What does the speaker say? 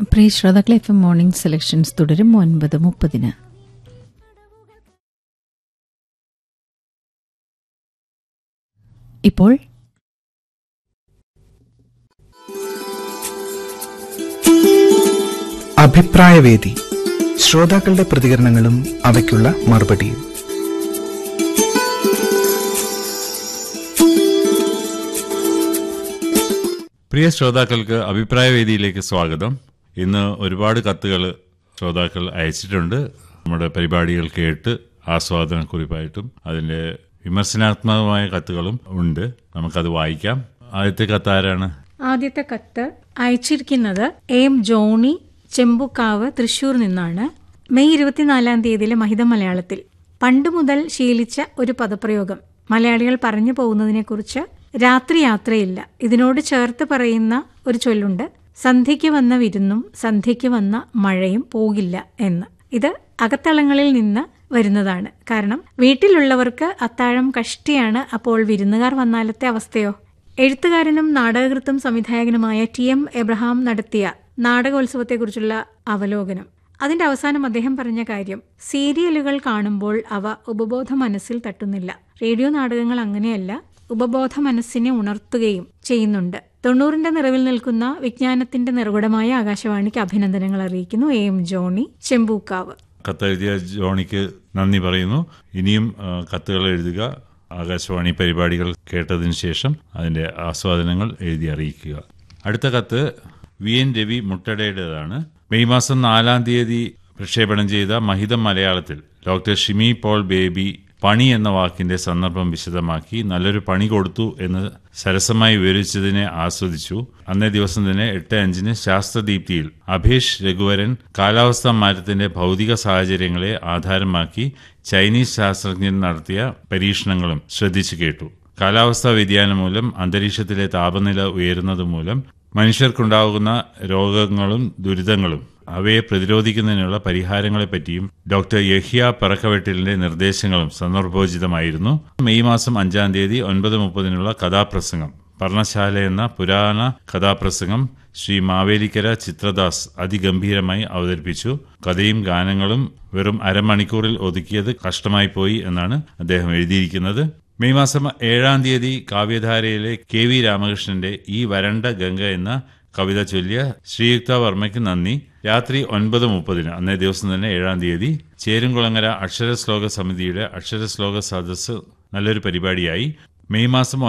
പ്രിയ ശ്രോതാക്കളെ F M morning selections തുടരും ഒൻപത് മുപ്പതിന് ഇപ്പോൾ അഭിപ്രായവേദി ശ്രോതാക്കളുടെ പ്രതികരണങ്ങളും അവയ്ക്കുള്ള മറുപടിയും പ്രിയ ശ്രോതാക്കൾക്ക് അഭിപ്രായവേദിയിലേക്ക് സ്വാഗതം ഇന്ന് ഒരുപാട് കത്തുകൾ ശ്രോതാക്കൾ അയച്ചിട്ടുണ്ട് നമ്മുടെ പരിപാടികൾ കേട്ട് ആസ്വാദനക്കുറിപ്പായിട്ടും അതിൻ്റെ വിമർശനാത്മകമായ കത്തുകളും ഉണ്ട് നമുക്കത് വായിക്കാം ആദ്യത്തെ കത്ത് ആരാണ് ആദ്യത്തെ കത്ത് അയച്ചിരിക്കുന്നത് എം ജോണി ചെമ്പുക്കാവ് തൃശൂർ നിന്നാണ് മെയ് ഇരുപത്തിനാലാം തീയതിയിലെ മഹിത മലയാളത്തിൽ പണ്ട് മുതൽ ശീലിച്ച ഒരു പദപ്രയോഗം മലയാളികൾ പറഞ്ഞു പോകുന്നതിനെക്കുറിച്ച് രാത്രി യാത്രയില്ല ഇതിനോട് ചേർത്ത് പറയുന്ന ഒരു ചൊല്ലുണ്ട് സന്ധ്യയ്ക്ക് വന്ന വിരുന്നും സന്ധ്യയ്ക്ക് വന്ന മഴയും പോകില്ല എന്ന് ഇത് അകത്തളങ്ങളിൽ നിന്ന് വരുന്നതാണ് കാരണം വീട്ടിലുള്ളവർക്ക് അത്താഴം കഷ്ടിയാണ് അപ്പോൾ വിരുന്നുകാർ വന്നാലത്തെ അവസ്ഥയോ എഴുത്തുകാരനും നാടകകൃത്തും സംവിധായകനുമായ ടി എം എബ്രഹാം നടത്തിയ നാടകോത്സവത്തെക്കുറിച്ചുള്ള അവലോകനം അതിന്റെ അവസാനം അദ്ദേഹം പറഞ്ഞ കാര്യം സീരിയലുകൾ കാണുമ്പോൾ അവ ഉപബോധ മനസ്സിൽ തട്ടുന്നില്ല റേഡിയോ നാടകങ്ങൾ അങ്ങനെയല്ല ഉപബോധ മനസ്സിനെ ഉണർത്തുകയും ചെയ്യുന്നുണ്ട് തൊണ്ണൂറിന്റെ നിറവിൽ നിൽക്കുന്ന വിജ്ഞാനത്തിന്റെ നിറകുടമായ ആകാശവാണിക്ക് അഭിനന്ദനങ്ങൾ അറിയിക്കുന്നു എ എം ജോണി ചെമ്പൂക്കാവ് കത്തെഴുതിയ ജോണിക്ക് നന്ദി പറയുന്നു ഇനിയും ആ, കത്തുകൾ എഴുതുക ആകാശവാണി പരിപാടികൾ കേട്ടതിന് ശേഷം അതിൻ്റെ ആസ്വാദനങ്ങൾ എഴുതി അറിയിക്കുക അടുത്ത കത്ത് വി എൻ രവി മുട്ടടയുടേതാണ് മെയ് മാസം നാലാം തീയതി പ്രക്ഷേപണം ചെയ്ത മഹിതം മലയാളത്തിൽ ഡോക്ടർ ഷിമി പോൾ ബേബി പണി എന്ന വാക്കിന്റെ സന്ദർഭം വിശദമാക്കി നല്ലൊരു പണി കൊടുത്തു എന്ന് സരസമായി വിവരിച്ചതിനെ ആസ്വദിച്ചു അന്നേ ദിവസം തന്നെ എട്ട് അഞ്ചിന് ശാസ്ത്രദീപ്തിയിൽ അഭേഷ് രഘുവരൻ കാലാവസ്ഥാ മാറ്റത്തിന്റെ ഭൗതിക സാഹചര്യങ്ങളെ ആധാരമാക്കി ചൈനീസ് ശാസ്ത്രജ്ഞൻ നടത്തിയ പരീക്ഷണങ്ങളും ശ്രദ്ധിച്ചു കേട്ടു കാലാവസ്ഥാ വ്യതിയാനം മൂലം അന്തരീക്ഷത്തിലെ താപനില ഉയരുന്നത് മൂലം മനുഷ്യർക്കുണ്ടാകുന്ന രോഗങ്ങളും ദുരിതങ്ങളും അവയെ പ്രതിരോധിക്കുന്നതിനുള്ള പരിഹാരങ്ങളെപ്പറ്റിയും ഡോക്ടർ യഹിയ പറക്കവെട്ടിലിന്റെ നിർദ്ദേശങ്ങളും സന്ദർഭോചിതമായിരുന്നു മെയ് മാസം അഞ്ചാം തീയതി ഒൻപത് മുപ്പതിനുള്ള കഥാപ്രസംഗം പർണശാല എന്ന പുരാണ കഥാപ്രസംഗം ശ്രീ മാവേലിക്കര ചിത്രദാസ് അതിഗംഭീരമായി അവതരിപ്പിച്ചു കഥയും ഗാനങ്ങളും വെറും അരമണിക്കൂറിൽ ഒതുക്കിയത് കഷ്ടമായി പോയി എന്നാണ് അദ്ദേഹം എഴുതിയിരിക്കുന്നത് മെയ് മാസം ഏഴാം തീയതി കാവ്യധാരയിലെ കെ വി രാമകൃഷ്ണന്റെ ഈ വരണ്ട ഗംഗ എന്ന കവിത ചൊല്ലിയ ശ്രീയുക്ത വർമ്മയ്ക്ക് നന്ദി രാത്രി ഒൻപത് മുപ്പതിന് അന്നേ ദിവസം തന്നെ ഏഴാം തീയതി ചേരുംകുളങ്ങര അക്ഷരശ്ലോക സമിതിയുടെ അക്ഷരശ്ലോക സദസ്സ് നല്ലൊരു പരിപാടിയായി മെയ് മാസം